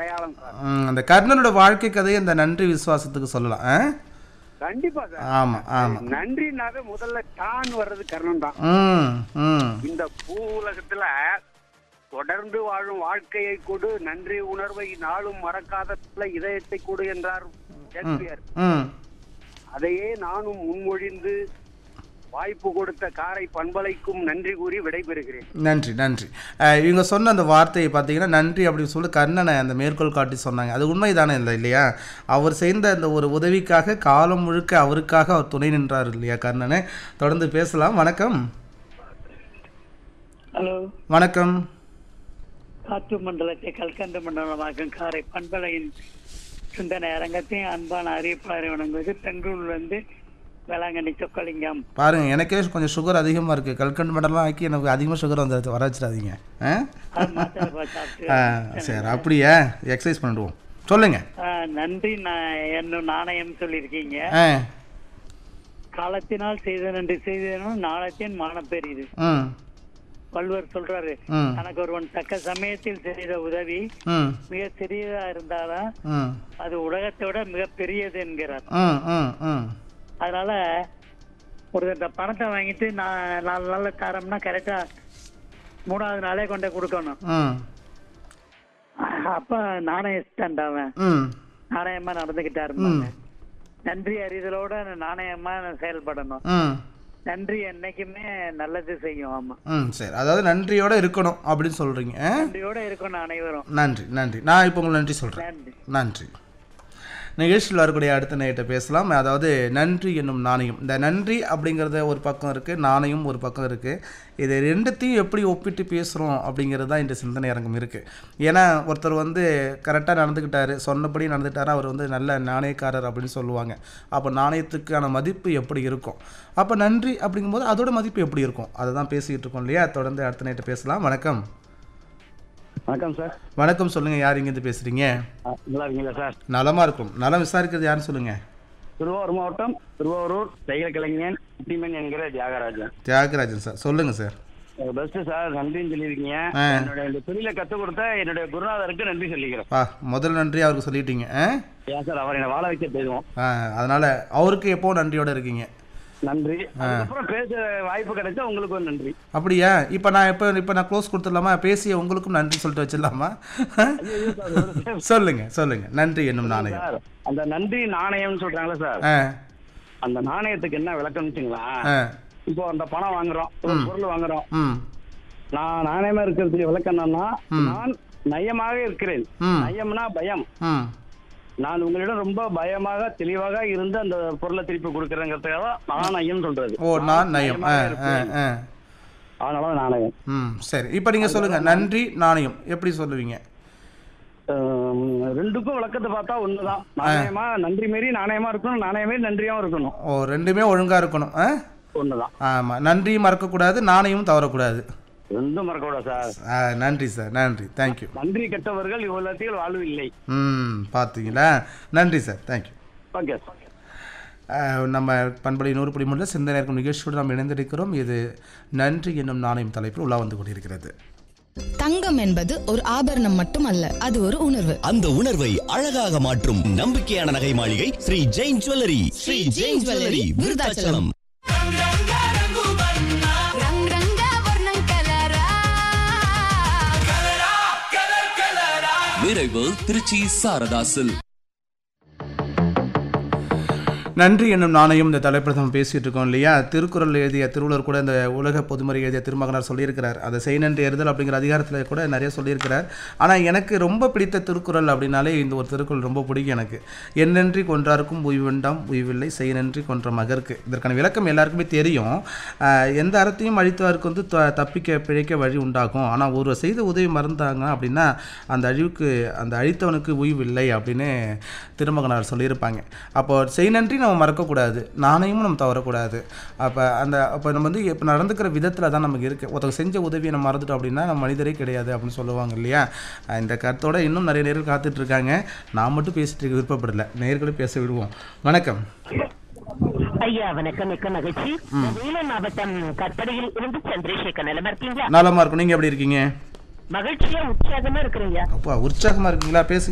அடையாளம் சார் ம், அந்த கர்ணனோட வாழ்க்கை கதையை இந்த நன்றி விசுவாசத்துக்கு சொல்லலாம் ஆ? கண்டிப்பா சார் ஆமா ஆமா நன்றினாவே முதல்ல தான் வர்றது கர்ணன் தான் ம் ம் இந்த பூ உலகத்துல தொடர்ந்து வாழும் வாழ்க்கையை கொடு நன்றி உணர்வை நாளும் மறக்காத இதயத்தை கொடு என்றார் ஷேக்ஸ்பியர் ம் அதையே நானும் முன்மொழிந்து வாய்ப்பு கொடுத்த காரை பண்பலைக்கும் நன்றி கூறி விடைபெறுகிறேன் நன்றி நன்றி அஹ், இவங்க சொன்ன அந்த வார்த்தையை பார்த்தீங்கன்னா நன்றி அப்படின்னு சொல்லி கர்ணனை அந்த மேற்கோள் காட்டி சொன்னாங்க அது உண்மைதானே இல்லை இல்லையா அவர் செய்த அந்த ஒரு உதவிக்காக காலம் முழுக்க அவருக்காக அவர் துணை நின்றார் இல்லையா கர்ணனை தொடர்ந்து பேசலாம் வணக்கம் ஹலோ வணக்கம் காற்று மண்டலத்தை கல்கண்டு மண்டலமாக்கும் காரை பண்பலையின் சிந்தனை அரங்கத்தையும் அன்பான அறிவிப்பாளரை வணங்குவது பெங்களூர்ல இருந்து வேளாங்கண்ணி சொக்கலிங்கம் பாருங்க எனக்கே கொஞ்சம் சுகர் அதிகமாக இருக்குது கல்கண்டு மண்டலம் ஆக்கி எனக்கு அதிகமாக சுகர் வந்து வர வச்சிடாதீங்க ஆ? அது மாத்திரை சாப்பிட்டு ஆ சரி அப்படியா எக்ஸசைஸ் பண்ணிடுவோம் சொல்லுங்க ஆ, நன்றி நான் என்னும் நாணயம் சொல்லியிருக்கீங்க ஆ காலத்தினால் செய்த நன்றி செய்தனும் நாளத்தின் மானப்பெரியுது ம் வள்ளுவர் சொல்றாரு ம் தனக்கு ஒருவன் தக்க சமயத்தில் செய்த உதவி ம் மிக சிறியதா இருந்தாலும் ம் அது உலகத்தை விட மிக பெரியது என்கிறார் ம் ம் ம் அதனால ஒரு இந்த பணத்தை வாங்கிட்டு நான் நாலு நாள்ல தரோம்னா கரெக்டா மூணாவது நாளே கொண்டு போய் கொடுக்கணும் ம் அப்ப நாணயம் அவன் ம் நாணயமா நடந்துகிட்டாரு ம் நன்றி அறிதலோட நாணயமா செயல்படணும் ம் நன்றி என்னைக்குமே நல்லது செய்யும் ஆமா ம் சரி அதாவது நன்றியோட இருக்கணும் அப்படின்னு சொல்றீங்க ஆ? நன்றியோட இருக்கணும் அனைவரும் நன்றி நன்றி நான் இப்போ உங்களுக்கு நன்றி சொல்கிறேன் நன்றி நன்றி நிகழ்ச்சியில் வரக்கூடிய அடுத்த நேரத்தை பேசலாம் அதாவது நன்றி என்னும் நாணயம் இந்த நன்றி அப்படிங்கிறத ஒரு பக்கம் இருக்குது நாணயம் ஒரு பக்கம் இருக்குது இது ரெண்டுத்தையும் எப்படி ஒப்பிட்டு பேசுகிறோம் அப்படிங்கிறது தான் இந்த சிந்தனை அரங்கம் இருக்குது ஏன்னா ஒருத்தர் வந்து கரெக்டாக நடந்துக்கிட்டாரு சொன்னபடி நடந்துட்டாரு அவர் வந்து நல்ல நாணயக்காரர் அப்படின்னு சொல்லுவாங்க அப்போ நாணயத்துக்கான மதிப்பு எப்படி இருக்கும் அப்போ நன்றி அப்படிங்கும்போது அதோட மதிப்பு எப்படி இருக்கும் அதை தான் பேசிக்கிட்டு இருக்கோம் இல்லையா தொடர்ந்து அடுத்த நேரத்தை பேசலாம் வணக்கம் வணக்கம் சார் வணக்கம் சொல்லுங்கள் யார் இங்கேருந்து பேசுகிறீங்க நல்லா இருக்கீங்களா சார் நலமா இருக்கும் நலம் விசாரிக்கிறது யாருன்னு சொல்லுங்க திருவாரூர் மாவட்டம் திருவாரூர் தையல் கலைஞன் குட்டிமன் என்கிற தியாகராஜன் தியாகராஜன் சார் சொல்லுங்க சார் பெஸ்ட் சார் நன்றின்னு சொல்லியிருக்கீங்க ஆ. என்னுடைய இந்த தொழிலை கற்றுக் கொடுத்த என்னுடைய குருநாதருக்கு நன்றி சொல்லிக்கிறேன் பா முதல் நன்றி அவருக்கு சொல்லிட்டீங்க ஆ? ஏன் சார் அவர் என்னை வாழ வைக்க போயிடுவோம் ஆ அதனால அவருக்கு எப்போ நன்றியோட இருக்கீங்க நன்றி அதுக்கப்புறம் பேச வாய்ப்பு கிடைச்சா உங்களுக்கு ஒரு நன்றி அப்படியா இப்போ நான் எப்போ இப்போ நான் க்ளோஸ் கொடுத்துடலாமா பேசிய உங்களுக்கும் நன்றி சொல்லிட்டு வச்சிடலாமா சொல்லுங்க சொல்லுங்க நன்றி என்னும் நாணயம் சார் அந்த நன்றி நாணயம்னு சொல்றாங்களே சார் ஆ அந்த நாணயத்துக்கு என்ன விளக்கம்னு வச்சுங்களேன் ஆ இப்போ அந்த பணம் வாங்குறோம் ஒரு பொருள் வாங்குறோம் ம் நான் நாணயமா இருக்கிறதுக்கு விளக்கம் என்னன்னா நான் நயமாக இருக்கிறேன் ம். நயம்னா பயம் ம் நான் உங்களிடம் ரொம்ப பயமாக தெளிவாக இருந்து அந்த பொருளை திருப்பி கொடுக்கறேங்கிறதுக்காக தான் நாணயம் சொல்றது ஓ நான் நயம் ஆ நயமாக ஆ இருப்பேன். ஆ அதனால நாணயம் ம் சரி இப்போ நீங்கள் சொல்லுங்க நன்றி நாணயம் எப்படி சொல்லுவீங்க ஆம், ரெண்டுக்கும் விளக்கத்தை பார்த்தா ஒண்ணுதான் நாணயமா நன்றி மாரி நாணயமா இருக்கணும் நாணய மாரி நன்றியாவும் இருக்கணும் ஓ ரெண்டுமே ஒழுங்காக இருக்கணும் ஆ ஒண்ணுதான் ஆமாம் நன்றியும் மறக்கக்கூடாது நாணயமும் தவறக்கூடாது ரெண்டும் மறக்கக்கூடாது சார் ஆ நன்றி சார் நன்றி தேங்க்யூ நன்றி கெட்டவர்கள் இவ்வளத்தில் வாழ்வில்லை ம் பார்த்தீங்களா நன்றி சார் தேங்க்யூ ஓகே சார் நம்ம பண்பலை நூறு புடி மூன்று சிந்தனை இருக்கும் நிகழ்ச்சியோடு நாம் இணைந்திருக்கிறோம் இது நன்றி என்னும் நாணயம் தலைப்பில் உலா வந்து கொண்டிருக்கிறது தங்கம் என்பது ஒரு ஆபரணம் மட்டுமல்ல அது ஒரு உணர்வு அந்த உணர்வை அழகாக மாற்றும் நம்பிக்கையான நகை மாளிகை ஸ்ரீ ஜெயின் ஜுவல்லரி ஸ்ரீ ஜெயின் ஜுவல்லரி விருதாச்சலம் రంగ్ రంగ వర్ణం కలరా விரைவு திருச்சி சாரதாசில் நன்றி என்னும் நாணயம் இந்த தலைப்பில் நம்ம பேசிகிட்டு இருக்கோம் இல்லையா திருக்குறள் எழுதிய திருவள்ளுவர் கூட இந்த உலக பொதுமறை எழுதிய திருமகனார் சொல்லியிருக்கிறார் அதை செய் நன்றி எறுதல் அப்படிங்கிற அதிகாரத்தில் கூட நிறைய சொல்லியிருக்கிறார் ஆனால் எனக்கு ரொம்ப பிடித்த திருக்குறள் அப்படின்னாலே இந்த ஒரு திருக்குறள் ரொம்ப பிடிக்கும் எனக்கு என்னன்றி கொன்றாருக்கும் உய்வுண்டாம் உய்வில்லை செய் நன்றி கொன்ற மகருக்கு இதற்கான விளக்கம் எல்லாருக்குமே தெரியும் ஆஹ் எந்த அறத்தையும் அழித்தவருக்கு வந்து த- தப்பிக்க பிழைக்க வழி உண்டாகும் ஆனால் ஒரு செய்த உதவி மறந்தாங்க அப்படின்னா அந்த அழிவுக்கு அந்த அழித்தவனுக்கு உய்வில்லை அப்படின்னு திருமகனார் சொல்லியிருப்பாங்க அப்போ செய் நன்றி நம்ம மறக்கக்கூடாது நாணயமும் நம்ம தவறக்கூடாது அப்போ அந்த அப்போ நம்ம வந்து இப்போ நடந்துக்கிற விதத்தில் தான் நமக்கு இருக்குது ஒருத்தவங்க செஞ்ச உதவியை நம்ம மறந்துட்டோம் அப்படின்னா நம்ம மனிதரே கிடையாது அப்படின்னு சொல்லுவாங்க இல்லையா அஹ் இந்த கருத்தோட இன்னும் நிறைய நேர்கள் காத்துட்டு இருக்காங்க நான் மட்டும் பேசிட்டு இருக்க விருப்பப்படல நேர்களும் பேச விடுவோம் வணக்கம் ஐயா வணக்கம் மிக்க மகிழ்ச்சி வேலூர் மாவட்டம் கற்படையில் இருந்து சந்திரசேகர் நிலமா இருக்கீங்களா நலமா இருக்கும் நீங்கள் எப்படி இருக்கீங்க மகிழ்ச்சியா உற்சாகமா இருக்கிறீங்க அப்பா உற்சாகமாக இருக்கீங்களா பேசுங்க